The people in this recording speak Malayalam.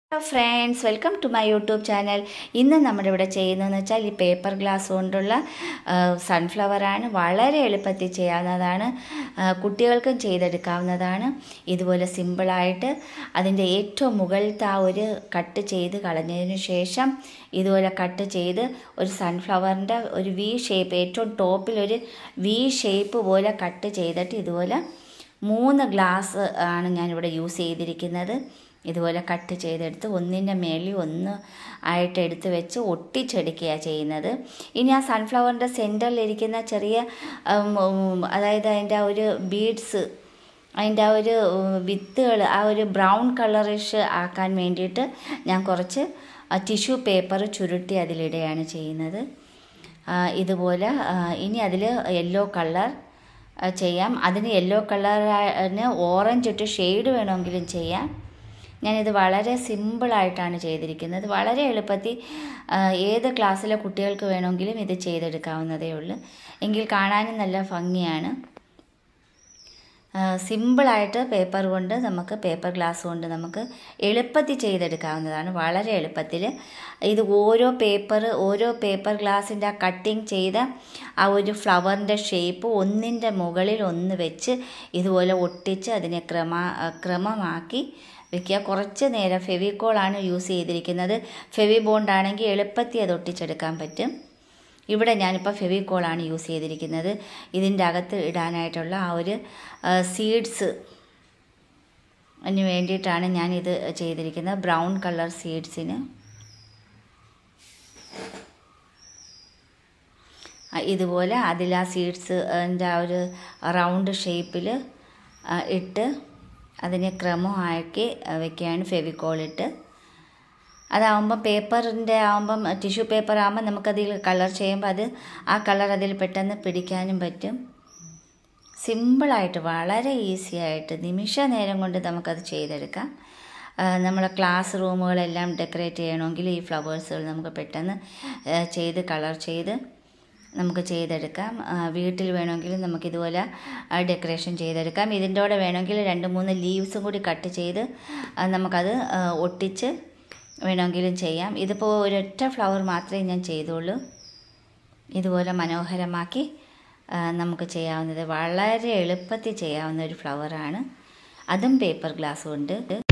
hello friends welcome to my YouTube channel ഇന്ന് നമ്മുടെ ഇവിടെ ചെയ്യുന്നതെന്ന് വെച്ചാൽ ഈ പേപ്പർ ഗ്ലാസ് കൊണ്ടുള്ള സൺഫ്ലവറാണ് വളരെ എളുപ്പത്തിൽ ചെയ്യാവുന്നതാണ് ആ, കുട്ടികൾക്കും ചെയ്തെടുക്കാവുന്നതാണ് ഇതുപോലെ സിമ്പിളായിട്ട് അതിൻ്റെ ഏറ്റവും മുകളിലത്തെ ആ ഒരു കട്ട് ചെയ്ത് കളഞ്ഞതിന് ശേഷം ഇതുപോലെ കട്ട് ചെയ്ത് ഒരു സൺഫ്ലവറിൻ്റെ ഒരു വി ഷേപ്പ് ഏറ്റവും ടോപ്പിൽ ഒരു വി ഷേപ്പ് പോലെ കട്ട് ചെയ്തിട്ട് ഇതുപോലെ മൂന്ന് ഗ്ലാസ് ആണ് ഞാനിവിടെ യൂസ് ചെയ്തിരിക്കുന്നത് ഇതുപോലെ കട്ട് ചെയ്തെടുത്ത് ഒന്നിൻ്റെ മേളിൽ ഒന്ന് ആയിട്ട് എടുത്ത് വെച്ച് ഒട്ടിച്ചെടുക്കുകയാണ് ചെയ്യുന്നത് ഇനി ആ സൺഫ്ലവറിൻ്റെ സെൻറ്ററിലിരിക്കുന്ന ചെറിയ ഉം, ഉം, അതായത് അതിൻ്റെ ആ ഒരു ബീഡ്സ് അതിൻ്റെ ആ ഒരു വിത്തുകൾ ആ ഒരു ബ്രൗൺ കളറിഷ് ആക്കാൻ വേണ്ടിയിട്ട് ഞാൻ കുറച്ച് ടിഷ്യൂ പേപ്പർ ചുരുട്ടി അതിലിടുകയാണ് ചെയ്യുന്നത് ആ, ഇതുപോലെ ആ, ഇനി അതിൽ യെല്ലോ കളർ ചെയ്യാം അതിന് യെല്ലോ കളറിന് ഓറഞ്ച് ഇട്ട് ഷെയ്ഡ് വേണമെങ്കിലും ചെയ്യാം ഞാനിത് വളരെ സിമ്പിളായിട്ടാണ് ചെയ്തിരിക്കുന്നത് വളരെ എളുപ്പത്തിൽ ആ, ഏത് ക്ലാസ്സിലെ കുട്ടികൾക്ക് വേണമെങ്കിലും ഇത് ചെയ്തെടുക്കാവുന്നതേ ഉള്ളൂ എങ്കിൽ കാണാനും നല്ല ഭംഗിയാണ് ആ, സിമ്പിളായിട്ട് പേപ്പർ കൊണ്ട് നമുക്ക് പേപ്പർ ഗ്ലാസ് കൊണ്ട് നമുക്ക് എളുപ്പത്തിൽ ചെയ്തെടുക്കാവുന്നതാണ് വളരെ എളുപ്പത്തിൽ ഇത് ഓരോ പേപ്പർ ഓരോ പേപ്പർ ഗ്ലാസിൻ്റെ ആ കട്ടിങ് ചെയ്ത ആ ഒരു ഫ്ലവറിൻ്റെ ഷേപ്പ് ഒന്നിൻ്റെ മുകളിൽ ഒന്ന് വെച്ച് ഇതുപോലെ ഒട്ടിച്ച് അതിനെ ക്രമ ക്രമമാക്കി വെക്കുക കുറച്ച് നേരം ഫെവിക്കോളാണ് യൂസ് ചെയ്തിരിക്കുന്നത് ഫെവി ബോണ്ട് ആണെങ്കിൽ എളുപ്പത്തിൽ അത് ഒട്ടിച്ചെടുക്കാൻ പറ്റും ഇവിടെ ഞാനിപ്പോൾ ഫെവിക്കോളാണ് യൂസ് ചെയ്തിരിക്കുന്നത് ഇതിൻ്റെ അകത്ത് ഇടാനായിട്ടുള്ള ആ ഒരു സീഡ്സ് അതിന് വേണ്ടിയിട്ടാണ് ഞാനിത് ചെയ്തിരിക്കുന്നത് ബ്രൗൺ കളർ സീഡ്സിന് ഇതുപോലെ അതിൽ ആ സീഡ്സ് അതിൻ്റെ ആ ഒരു റൗണ്ട് ഷേപ്പിൽ ഇട്ട് അതിനെ ക്രമമാക്കി വെക്കുകയാണ് ഫെവിക്കോളിട്ട് അതാവുമ്പം പേപ്പറിൻ്റെ ആകുമ്പം ടിഷ്യൂ പേപ്പർ ആകുമ്പം നമുക്കതിൽ കളർ ചെയ്യുമ്പോൾ അത് ആ കളർ അതിൽ പെട്ടെന്ന് പിടിക്കാനും പറ്റും സിമ്പിളായിട്ട് വളരെ ഈസി ആയിട്ട് നിമിഷ നേരം കൊണ്ട് നമുക്കത് ചെയ്തെടുക്കാം ആ, നമ്മളെ ക്ലാസ് റൂമുകളെല്ലാം ഡെക്കറേറ്റ് ചെയ്യണമെങ്കിൽ ഈ ഫ്ലവേഴ്സുകൾ നമുക്ക് പെട്ടെന്ന് ആ, ചെയ്ത് കളർ ചെയ്ത് നമുക്ക് ചെയ്തെടുക്കാം ആ, വീട്ടിൽ വേണമെങ്കിൽ നമുക്കിതുപോലെ ഡെക്കറേഷൻ ചെയ്തെടുക്കാം ഇതിൻ്റെ കൂടെ വേണമെങ്കിൽ രണ്ട് മൂന്ന് ലീവ്സും കൂടി കട്ട് ചെയ്ത് ആ, നമുക്കത് ആ, ഒട്ടിച്ച് വേണമെങ്കിലും ചെയ്യാം ഇതിപ്പോൾ ഒരൊറ്റ ഫ്ലവർ മാത്രമേ ഞാൻ ചെയ്തുള്ളൂ ഇതുപോലെ മനോഹരമാക്കി ആ, നമുക്ക് ചെയ്യാവുന്നത് വളരെ എളുപ്പത്തിൽ ചെയ്യാവുന്ന ഒരു ഫ്ലവറാണ് അതും പേപ്പർ ഗ്ലാസ് കൊണ്ട്